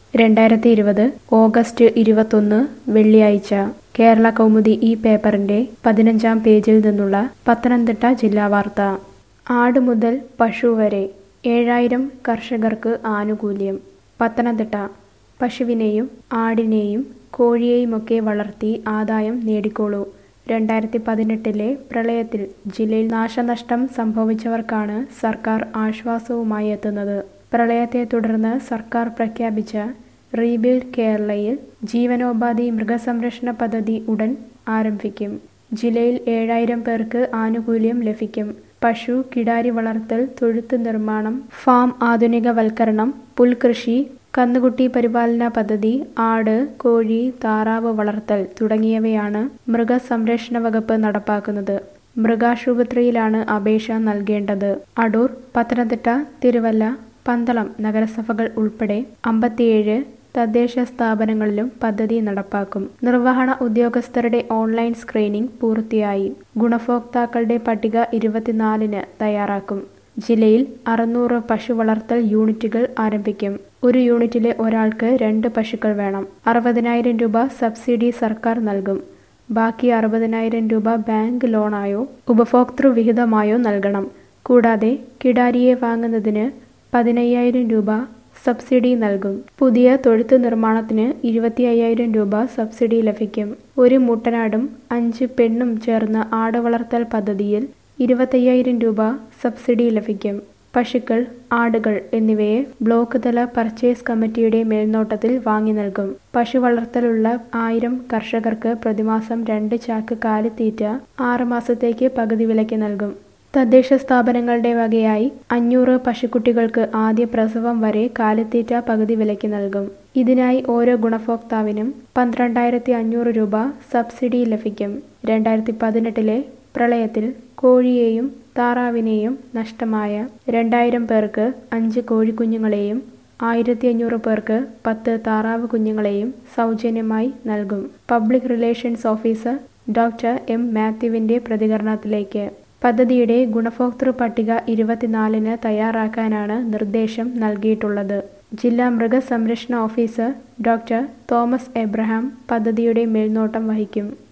രണ്ടായിരത്തി ഇരുപത് ഓഗസ്റ്റ് ഇരുപത്തൊന്ന് വെള്ളിയാഴ്ച കേരള കൗമുദി ഈ പേപ്പറിന്റെ പതിനഞ്ചാം പേജിൽ നിന്നുള്ള പത്തനംതിട്ട ജില്ലാ വാർത്ത ആട് മുതൽ പശു വരെ ഏഴായിരം കർഷകർക്ക് ആനുകൂല്യം പത്തനംതിട്ട പശുവിനെയും ആടിനെയും കോഴിയെയുമൊക്കെ വളർത്തി ആദായം നേടിക്കോളൂ രണ്ടായിരത്തി പതിനെട്ടിലെ പ്രളയത്തിൽ ജില്ലയിൽ നാശനഷ്ടം സംഭവിച്ചവർക്കാണ് സർക്കാർ ആശ്വാസവുമായി എത്തുന്നത് പ്രളയത്തെ തുടർന്ന് സർക്കാർ പ്രഖ്യാപിച്ച റീബിൽഡ് കേരളയിൽ ജീവനോപാധി മൃഗസംരക്ഷണ പദ്ധതി ഉടൻ ആരംഭിക്കും ജില്ലയിൽ ഏഴായിരം പേർക്ക് ആനുകൂല്യം ലഭിക്കും പശു കിടാരി വളർത്തൽ തൊഴുത്ത് നിർമ്മാണം ഫാം ആധുനികവൽക്കരണം പുൽകൃഷി കന്നുകുട്ടി പരിപാലന പദ്ധതി ആട് കോഴി താറാവ് വളർത്തൽ തുടങ്ങിയവയാണ് മൃഗസംരക്ഷണ വകുപ്പ് നടപ്പാക്കുന്നത് മൃഗാശുപത്രിയിലാണ് അപേക്ഷ നൽകേണ്ടത് അടൂർ പത്തനംതിട്ട തിരുവല്ല പന്തളം നഗരസഭകൾ ഉൾപ്പെടെ അമ്പത്തിയേഴ് തദ്ദേശ സ്ഥാപനങ്ങളിലും പദ്ധതി നടപ്പാക്കും നിർവഹണ ഉദ്യോഗസ്ഥരുടെ ഓൺലൈൻ സ്ക്രീനിംഗ് പൂർത്തിയായി ഗുണഭോക്താക്കളുടെ പട്ടിക ഇരുപത്തിനാലിന് തയ്യാറാക്കും ജില്ലയിൽ അറുന്നൂറ് പശു വളർത്തൽ യൂണിറ്റുകൾ ആരംഭിക്കും ഒരു യൂണിറ്റിലെ ഒരാൾക്ക് രണ്ട് പശുക്കൾ വേണം അറുപതിനായിരം രൂപ സബ്സിഡി സർക്കാർ നൽകും ബാക്കി അറുപതിനായിരം രൂപ ബാങ്ക് ലോണായോ ഉപഭോക്തൃ വിഹിതമായോ നൽകണം കൂടാതെ കിടാരിയെ വാങ്ങുന്നതിന് പതിനയ്യായിരം രൂപ സബ്സിഡി നൽകും പുതിയ തൊഴുത്ത് നിർമ്മാണത്തിന് ഇരുപത്തി അയ്യായിരം രൂപ സബ്സിഡി ലഭിക്കും ഒരു മുട്ടനാടും അഞ്ച് പെണ്ണും ചേർന്ന ആട് വളർത്തൽ പദ്ധതിയിൽ ഇരുപത്തയ്യായിരം രൂപ സബ്സിഡി ലഭിക്കും പശുക്കൾ ആടുകൾ എന്നിവയെ ബ്ലോക്ക് തല പർച്ചേസ് കമ്മിറ്റിയുടെ മേൽനോട്ടത്തിൽ വാങ്ങി നൽകും പശു വളർത്തലുള്ള ആയിരം കർഷകർക്ക് പ്രതിമാസം രണ്ട് ചാക്ക് കാലിത്തീറ്റ ആറ് മാസത്തേക്ക് പകുതി വിലയ്ക്ക് നൽകും തദ്ദേശ സ്ഥാപനങ്ങളുടെ വകയായി അഞ്ഞൂറ് പശുക്കുട്ടികൾക്ക് ആദ്യ പ്രസവം വരെ കാലിത്തീറ്റ പകുതി വിലയ്ക്ക് നൽകും ഇതിനായി ഓരോ ഗുണഭോക്താവിനും പന്ത്രണ്ടായിരത്തി അഞ്ഞൂറ് രൂപ സബ്സിഡി ലഭിക്കും രണ്ടായിരത്തി പതിനെട്ടിലെ പ്രളയത്തിൽ കോഴിയെയും താറാവിനെയും നഷ്ടമായ രണ്ടായിരം പേർക്ക് അഞ്ച് കോഴിക്കുഞ്ഞുങ്ങളെയും ആയിരത്തി അഞ്ഞൂറ് പേർക്ക് പത്ത് താറാവ് കുഞ്ഞുങ്ങളെയും സൗജന്യമായി നൽകും public relations officer doctor M മാത്യുവിന്റെ പ്രതികരണത്തിലേക്ക് പദ്ധതിയുടെ ഗുണഭോക്തൃ പട്ടിക ഇരുപത്തിനാലിന് തയ്യാറാക്കാനാണ് നിർദ്ദേശം നൽകിയിട്ടുള്ളത് ജില്ലാ മൃഗസംരക്ഷണ ഓഫീസർ ഡോക്ടർ തോമസ് എബ്രഹാം പദ്ധതിയുടെ മേൽനോട്ടം വഹിക്കും